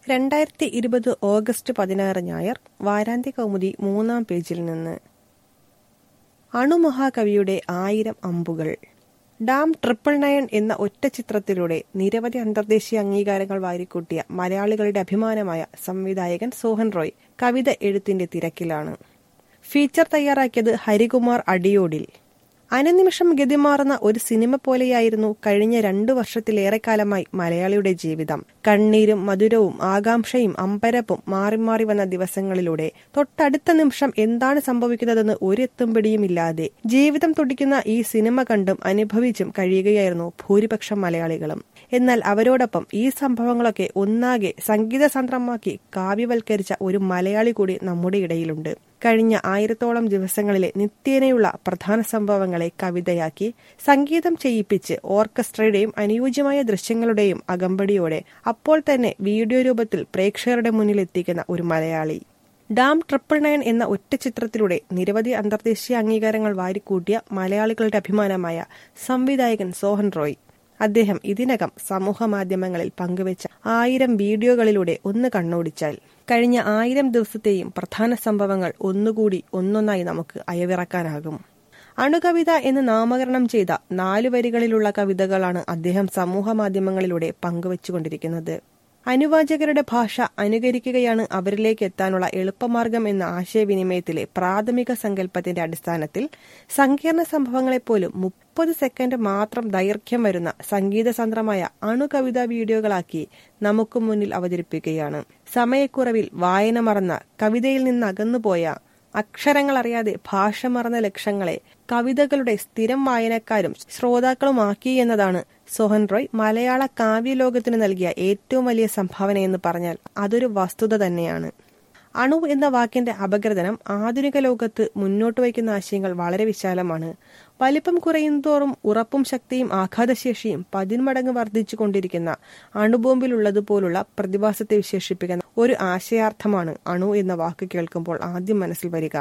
രണ്ടായിരത്തി ഇരുപത് ഓഗസ്റ്റ് പതിനാറ് ഞായർ വാരാന്ത്യ കൗമുദി മൂന്നാം പേജിൽ നിന്ന് അണുമഹാകവിയുടെ ആയിരം അമ്പുകൾ ഡാം ട്രിപ്പിൾ നയൻ എന്ന ഒറ്റ ചിത്രത്തിലൂടെ നിരവധി അന്തർദേശീയ അംഗീകാരങ്ങൾ വാരിക്കൂട്ടിയ മലയാളികളുടെ അഭിമാനമായ സംവിധായകൻ സോഹൻ റോയ് കവിത എഴുത്തിന്റെ തിരക്കിലാണ് ഫീച്ചർ തയ്യാറാക്കിയത് ഹരികുമാർ അടിയോടിൽ അനുനിമിഷം ഗതിമാറുന്ന ഒരു സിനിമ പോലെയായിരുന്നു കഴിഞ്ഞ രണ്ടു വർഷത്തിലേറെക്കാലമായി മലയാളിയുടെ ജീവിതം കണ്ണീരും മധുരവും ആകാംക്ഷയും അമ്പരപ്പും മാറി മാറി വന്ന ദിവസങ്ങളിലൂടെ തൊട്ടടുത്ത നിമിഷം എന്താണ് സംഭവിക്കുന്നതെന്ന് ഒരെത്തും പിടിയുമില്ലാതെ ജീവിതം തുടിക്കുന്ന ഈ സിനിമ കണ്ടും അനുഭവിച്ചും കഴിയുകയായിരുന്നു ഭൂരിപക്ഷം മലയാളികളും എന്നാൽ അവരോടൊപ്പം ഈ സംഭവങ്ങളൊക്കെ ഒന്നാകെ സംഗീതസന്ത്രമാക്കി കാവ്യവൽക്കരിച്ച ഒരു മലയാളി കൂടി നമ്മുടെ ഇടയിലുണ്ട് കഴിഞ്ഞ ആയിരത്തോളം ദിവസങ്ങളിലെ നിത്യേനയുള്ള പ്രധാന സംഭവങ്ങളെ കവിതയാക്കി സംഗീതം ചെയ്യിപ്പിച്ച് ഓർക്കസ്ട്രയുടെയും അനുയോജ്യമായ ദൃശ്യങ്ങളുടെയും അകമ്പടിയോടെ അപ്പോൾ തന്നെ വീഡിയോ രൂപത്തിൽ പ്രേക്ഷകരുടെ മുന്നിൽ എത്തിക്കുന്ന ഒരു മലയാളി ഡാം ട്രിപ്പിൾ നയൻ എന്ന ഒറ്റ ചിത്രത്തിലൂടെ നിരവധി അന്തർദേശീയ അംഗീകാരങ്ങൾ വാരിക്കൂട്ടിയ മലയാളികളുടെ അഭിമാനമായ സംവിധായകൻ സോഹൻ റോയ് അദ്ദേഹം ഇതിനകം സമൂഹ മാധ്യമങ്ങളിൽ പങ്കുവച്ച ആയിരം വീഡിയോകളിലൂടെ ഒന്ന് കണ്ണോടിച്ചാൽ കഴിഞ്ഞ ആയിരം ദിവസത്തെയും പ്രധാന സംഭവങ്ങൾ ഒന്നുകൂടി ഒന്നൊന്നായി നമുക്ക് അയവിറക്കാനാകും അണുകവിത എന്ന് നാമകരണം ചെയ്ത നാലു വരികളിലുള്ള കവിതകളാണ് അദ്ദേഹം സമൂഹ മാധ്യമങ്ങളിലൂടെ പങ്കുവച്ചുകൊണ്ടിരിക്കുന്നത് അനുവാചകരുടെ ഭാഷ അനുകരിക്കുകയാണ് അവരിലേക്ക് എത്താനുള്ള എളുപ്പമാർഗം എന്ന ആശയവിനിമയത്തിലെ പ്രാഥമിക സങ്കല്പത്തിന്റെ അടിസ്ഥാനത്തിൽ സങ്കീർണ സംഭവങ്ങളെപ്പോലും മുപ്പത് സെക്കൻഡ് മാത്രം ദൈർഘ്യം വരുന്ന സംഗീതസന്ത്രമായ അണുകവിതാ വീഡിയോകളാക്കി നമുക്ക് മുന്നിൽ അവതരിപ്പിക്കുകയാണ് സമയക്കുറവിൽ വായന മറന്ന കവിതയിൽ നിന്ന് അകന്നുപോയ അക്ഷരങ്ങൾ അറിയാതെ ഭാഷ മറന്ന ലക്ഷങ്ങളെ കവിതകളുടെ സ്ഥിരം വായനക്കാരും ശ്രോതാക്കളുമാക്കി എന്നതാണ് സോഹൻ റോയ് മലയാള കാവ്യലോകത്തിന് നൽകിയ ഏറ്റവും വലിയ സംഭാവനയെന്ന് പറഞ്ഞാൽ അതൊരു വസ്തുത തന്നെയാണ് അണു എന്ന വാക്കിന്റെ അപഗ്രഥനം ആധുനിക ലോകത്ത് മുന്നോട്ട് വയ്ക്കുന്ന ആശയങ്ങൾ വളരെ വിശാലമാണ് വലിപ്പം കുറയുന്തോറും ഉറപ്പും ശക്തിയും ആഘാതശേഷിയും പതിന്മടങ്ങ് വർദ്ധിച്ചു കൊണ്ടിരിക്കുന്ന അണുബോംബിലുള്ളതുപോലുള്ള പ്രതിഭാസത്തെ വിശേഷിപ്പിക്കുന്ന ഒരു ആശയാർത്ഥമാണ് അണു എന്ന വാക്ക് കേൾക്കുമ്പോൾ ആദ്യം മനസ്സിൽ വരിക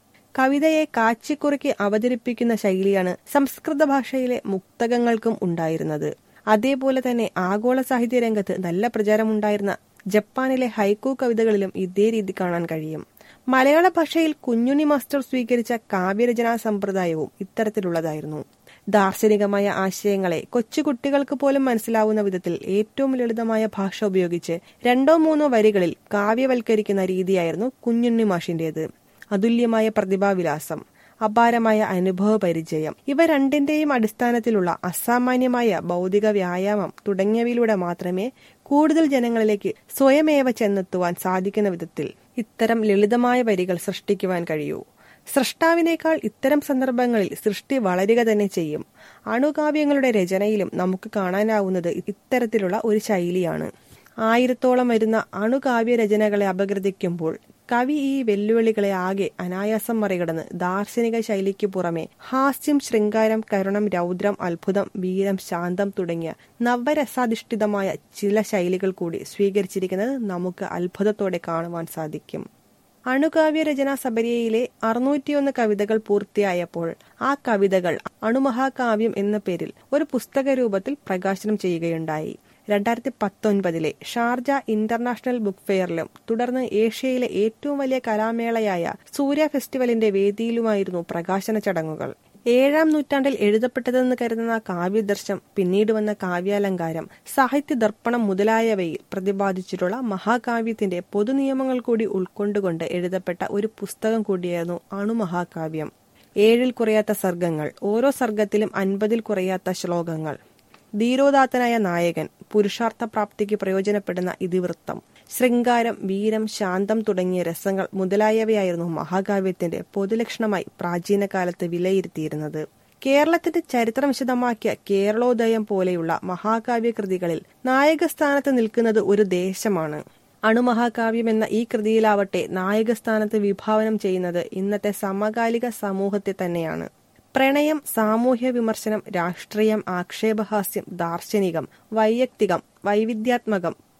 കവിതയെ കാച്ചിക്കുറുക്കി അവതരിപ്പിക്കുന്ന ശൈലിയാണ് സംസ്കൃത ഭാഷയിലെ മുക്തകങ്ങൾക്കും ഉണ്ടായിരുന്നത് അതേപോലെ തന്നെ ആഗോള സാഹിത്യ രംഗത്ത് നല്ല പ്രചാരമുണ്ടായിരുന്ന ജപ്പാനിലെ ഹൈക്കു കവിതകളിലും ഇതേ രീതി കാണാൻ കഴിയും മലയാള ഭാഷയിൽ കുഞ്ഞുണ്ണി മാസ്റ്റർ സ്വീകരിച്ച കാവ്യരചനാ സമ്പ്രദായവും ഇത്തരത്തിലുള്ളതായിരുന്നു ദാർശനികമായ ആശയങ്ങളെ കൊച്ചുകുട്ടികൾക്ക് പോലും മനസ്സിലാവുന്ന വിധത്തിൽ ഏറ്റവും ലളിതമായ ഭാഷ ഉപയോഗിച്ച് രണ്ടോ മൂന്നോ വരികളിൽ കാവ്യവൽക്കരിക്കുന്ന രീതിയായിരുന്നു കുഞ്ഞുണ്ണി മാഷിന്റേത് അതുല്യമായ പ്രതിഭാവിലാസം അപാരമായ അനുഭവ പരിചയം ഇവ രണ്ടിന്റെയും അടിസ്ഥാനത്തിലുള്ള അസാമാന്യമായ ഭൗതിക വ്യായാമം തുടങ്ങിയവയിലൂടെ മാത്രമേ കൂടുതൽ ജനങ്ങളിലേക്ക് സ്വയമേവ ചെന്നെത്തുവാൻ സാധിക്കുന്ന വിധത്തിൽ ഇത്തരം ലളിതമായ വരികൾ സൃഷ്ടിക്കുവാൻ കഴിയൂ സൃഷ്ടാവിനേക്കാൾ ഇത്തരം സന്ദർഭങ്ങളിൽ സൃഷ്ടി വളരുക തന്നെ ചെയ്യും അണുകാവ്യങ്ങളുടെ രചനയിലും നമുക്ക് കാണാനാവുന്നത് ഇത്തരത്തിലുള്ള ഒരു ശൈലിയാണ് ആയിരത്തോളം വരുന്ന അണുകാവ്യ രചനകളെ അപഗ്രഥിക്കുമ്പോൾ കവി ഈ വെല്ലുവിളികളെ ആകെ അനായാസം മറികടന്ന് ദാർശനിക ശൈലിക്ക് പുറമെ ഹാസ്യം ശൃംഗാരം കരുണം രൗദ്രം അത്ഭുതം വീരം ശാന്തം തുടങ്ങിയ നവരസാധിഷ്ഠിതമായ ചില ശൈലികൾ കൂടി സ്വീകരിച്ചിരിക്കുന്നത് നമുക്ക് അത്ഭുതത്തോടെ കാണുവാൻ സാധിക്കും അണുകാവ്യ രചനാ സബരിയയിലെ അറുന്നൂറ്റിയൊന്ന് കവിതകൾ പൂർത്തിയായപ്പോൾ ആ കവിതകൾ അണുമഹാകാവ്യം എന്ന പേരിൽ ഒരു പുസ്തക രൂപത്തിൽ പ്രകാശനം ചെയ്യുകയുണ്ടായി രണ്ടായിരത്തി പത്തൊൻപതിലെ ഷാർജ ഇന്റർനാഷണൽ ബുക്ക് ഫെയറിലും തുടർന്ന് ഏഷ്യയിലെ ഏറ്റവും വലിയ കലാമേളയായ സൂര്യ ഫെസ്റ്റിവലിന്റെ വേദിയിലുമായിരുന്നു പ്രകാശന ചടങ്ങുകൾ ഏഴാം നൂറ്റാണ്ടിൽ എഴുതപ്പെട്ടതെന്ന് കരുതുന്ന കാവ്യദർശം പിന്നീട് വന്ന കാവ്യാലങ്കാരം സാഹിത്യ ദർപ്പണം മുതലായവയിൽ പ്രതിപാദിച്ചിട്ടുള്ള മഹാകാവ്യത്തിന്റെ പൊതുനിയമങ്ങൾ കൂടി ഉൾക്കൊണ്ടുകൊണ്ട് എഴുതപ്പെട്ട ഒരു പുസ്തകം കൂടിയായിരുന്നു അണുമഹാകാവ്യം ഏഴിൽ കുറയാത്ത സർഗങ്ങൾ ഓരോ സർഗത്തിലും അൻപതിൽ കുറയാത്ത ശ്ലോകങ്ങൾ ധീരോദാത്തനായ നായകൻ പുരുഷാർത്ഥ പ്രാപ്തിക്ക് പ്രയോജനപ്പെടുന്ന ഇതിവൃത്തം ശൃംഗാരം വീരം ശാന്തം തുടങ്ങിയ രസങ്ങൾ മുതലായവയായിരുന്നു മഹാകാവ്യത്തിന്റെ പൊതുലക്ഷണമായി പ്രാചീന കാലത്ത് വിലയിരുത്തിയിരുന്നത് കേരളത്തിന്റെ ചരിത്രം വിശദമാക്കിയ കേരളോദയം പോലെയുള്ള മഹാകാവ്യ കൃതികളിൽ നായകസ്ഥാനത്ത് നിൽക്കുന്നത് ഒരു ദേശമാണ് അണുമഹാകാവ്യം എന്ന ഈ കൃതിയിലാവട്ടെ നായകസ്ഥാനത്ത് വിഭാവനം ചെയ്യുന്നത് ഇന്നത്തെ സമകാലിക സമൂഹത്തെ തന്നെയാണ് പ്രണയം സാമൂഹ്യ വിമർശനം രാഷ്ട്രീയം ആക്ഷേപഹാസ്യം ദാർശനികം വൈയക്തികം വൈവിധ്യാത്മകം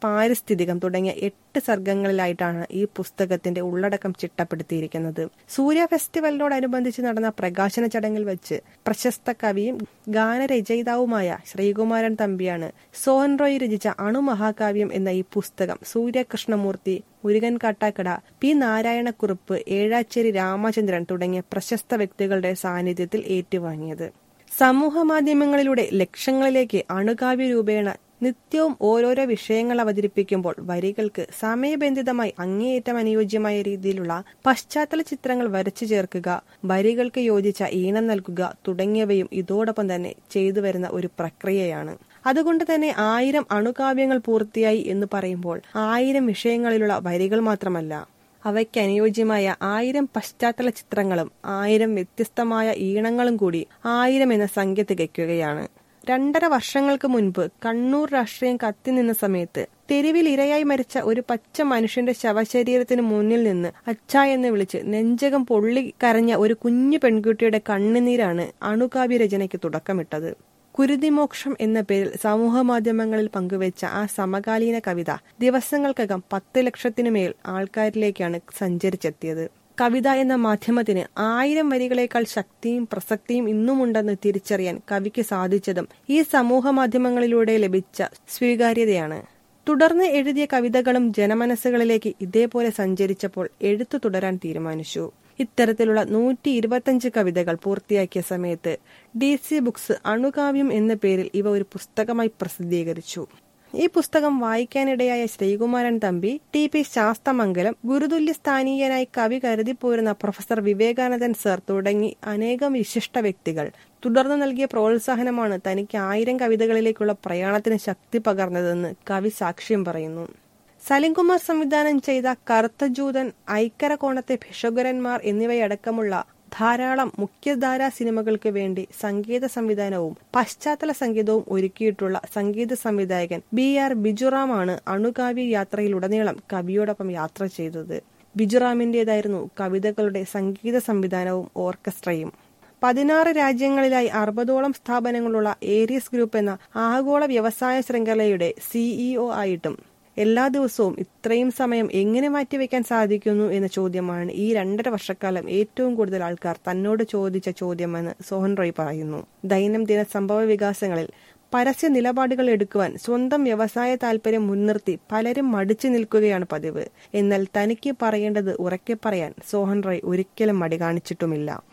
പാരിസ്ഥിതികം തുടങ്ങിയ എട്ട് സർഗങ്ങളിലായിട്ടാണ് ഈ പുസ്തകത്തിന്റെ ഉള്ളടക്കം ചിട്ടപ്പെടുത്തിയിരിക്കുന്നത് സൂര്യ ഫെസ്റ്റിവലിനോടനുബന്ധിച്ച് നടന്ന പ്രകാശന ചടങ്ങിൽ വെച്ച് പ്രശസ്ത കവിയും ഗാനരചയിതാവുമായ ശ്രീകുമാരൻ തമ്പിയാണ് സോഹൻ റോയ് രചിച്ച അണുമഹാകാവ്യം എന്ന ഈ പുസ്തകം സൂര്യകൃഷ്ണമൂർത്തി മുരുകൻ കാട്ടാക്കട പി നാരായണക്കുറുപ്പ് ഏഴാച്ചേരി രാമചന്ദ്രൻ തുടങ്ങിയ പ്രശസ്ത വ്യക്തികളുടെ സാന്നിധ്യത്തിൽ ഏറ്റുവാങ്ങിയത് സമൂഹ മാധ്യമങ്ങളിലൂടെ ലക്ഷങ്ങളിലേക്ക് അണുകാവ്യ രൂപേണ നിത്യവും ഓരോരോ വിഷയങ്ങൾ അവതരിപ്പിക്കുമ്പോൾ വരികൾക്ക് സമയബന്ധിതമായി അങ്ങേയറ്റം അനുയോജ്യമായ രീതിയിലുള്ള പശ്ചാത്തല ചിത്രങ്ങൾ വരച്ചു ചേർക്കുക വരികൾക്ക് യോജിച്ച ഈണം നൽകുക തുടങ്ങിയവയും ഇതോടൊപ്പം തന്നെ ചെയ്തു വരുന്ന ഒരു പ്രക്രിയയാണ് അതുകൊണ്ട് തന്നെ ആയിരം അണുകാവ്യങ്ങൾ പൂർത്തിയായി എന്ന് പറയുമ്പോൾ ആയിരം വിഷയങ്ങളിലുള്ള വരികൾ മാത്രമല്ല അവയ്ക്ക് അനുയോജ്യമായ ആയിരം പശ്ചാത്തല ചിത്രങ്ങളും ആയിരം വ്യത്യസ്തമായ ഈണങ്ങളും കൂടി ആയിരം എന്ന സംഖ്യ തികയ്ക്കുകയാണ് രണ്ടര വർഷങ്ങൾക്ക് മുൻപ് കണ്ണൂർ രാഷ്ട്രീയം കത്തിനിന്ന സമയത്ത് തെരുവിൽ ഇരയായി മരിച്ച ഒരു പച്ച മനുഷ്യന്റെ ശവശരീരത്തിന് മുന്നിൽ നിന്ന് അച്ഛ എന്ന് വിളിച്ച് നെഞ്ചകം പൊള്ളി കരഞ്ഞ ഒരു കുഞ്ഞു പെൺകുട്ടിയുടെ കണ്ണുനീരാണ് അണുകാവ്യ രചനയ്ക്ക് തുടക്കമിട്ടത് കുരുതിമോക്ഷം എന്ന പേരിൽ സമൂഹ മാധ്യമങ്ങളിൽ പങ്കുവച്ച ആ സമകാലീന കവിത ദിവസങ്ങൾക്കകം പത്ത് ലക്ഷത്തിനുമേൽ ആൾക്കാരിലേക്കാണ് സഞ്ചരിച്ചെത്തിയത് കവിത എന്ന മാധ്യമത്തിന് ആയിരം വരികളേക്കാൾ ശക്തിയും പ്രസക്തിയും ഇന്നുമുണ്ടെന്ന് തിരിച്ചറിയാൻ കവിക്ക് സാധിച്ചതും ഈ സമൂഹ മാധ്യമങ്ങളിലൂടെ ലഭിച്ച സ്വീകാര്യതയാണ് തുടർന്ന് എഴുതിയ കവിതകളും ജനമനസ്സുകളിലേക്ക് ഇതേപോലെ സഞ്ചരിച്ചപ്പോൾ എഴുത്തു തുടരാൻ തീരുമാനിച്ചു ഇത്തരത്തിലുള്ള നൂറ്റി ഇരുപത്തഞ്ച് കവിതകൾ പൂർത്തിയാക്കിയ സമയത്ത് ഡി സി ബുക്സ് അണുകാവ്യം എന്ന പേരിൽ ഇവ ഒരു പുസ്തകമായി പ്രസിദ്ധീകരിച്ചു ഈ പുസ്തകം വായിക്കാനിടയായ ശ്രീകുമാരൻ തമ്പി ടി പി ശാസ്തമംഗലം ഗുരുതുല്യ സ്ഥാനീയനായി കവി കരുതിപ്പോരുന്ന പ്രൊഫസർ വിവേകാനന്ദൻ സർ തുടങ്ങി അനേകം വിശിഷ്ട വ്യക്തികൾ തുടർന്ന് നൽകിയ പ്രോത്സാഹനമാണ് തനിക്ക് ആയിരം കവിതകളിലേക്കുള്ള പ്രയാണത്തിന് ശക്തി പകർന്നതെന്ന് കവി സാക്ഷ്യം പറയുന്നു സലിംകുമാർ സംവിധാനം ചെയ്ത കറുത്ത ജൂതൻ ഐക്കര കോണത്തെ ഭിഷകുരന്മാർ എന്നിവയടക്കമുള്ള ധാരാളം മുഖ്യധാരാ സിനിമകൾക്ക് വേണ്ടി സംഗീത സംവിധാനവും പശ്ചാത്തല സംഗീതവും ഒരുക്കിയിട്ടുള്ള സംഗീത സംവിധായകൻ ബി ആർ ബിജുറാമാണ് അണുകാവ്യ യാത്രയിലുടനീളം കവിയോടൊപ്പം യാത്ര ചെയ്തത് ബിജുറാമിന്റേതായിരുന്നു കവിതകളുടെ സംഗീത സംവിധാനവും ഓർക്കസ്ട്രയും പതിനാറ് രാജ്യങ്ങളിലായി അറുപതോളം സ്ഥാപനങ്ങളുള്ള ഏരിയസ് ഗ്രൂപ്പ് എന്ന ആഗോള വ്യവസായ ശൃംഖലയുടെ സിഇഒ ആയിട്ടും എല്ലാ ദിവസവും ഇത്രയും സമയം എങ്ങനെ മാറ്റിവെക്കാൻ സാധിക്കുന്നു എന്ന ചോദ്യമാണ് ഈ രണ്ടര വർഷക്കാലം ഏറ്റവും കൂടുതൽ ആൾക്കാർ തന്നോട് ചോദിച്ച ചോദ്യമെന്ന് സോഹൻ റോയ് പറയുന്നു ദൈനംദിന സംഭവ വികാസങ്ങളിൽ പരസ്യ നിലപാടുകൾ എടുക്കുവാൻ സ്വന്തം വ്യവസായ താല്പര്യം മുൻനിർത്തി പലരും മടിച്ചു നിൽക്കുകയാണ് പതിവ് എന്നാൽ തനിക്ക് പറയേണ്ടത് ഉറക്കെ പറയാൻ സോഹൻ റോയ് ഒരിക്കലും മടി കാണിച്ചിട്ടുമില്ല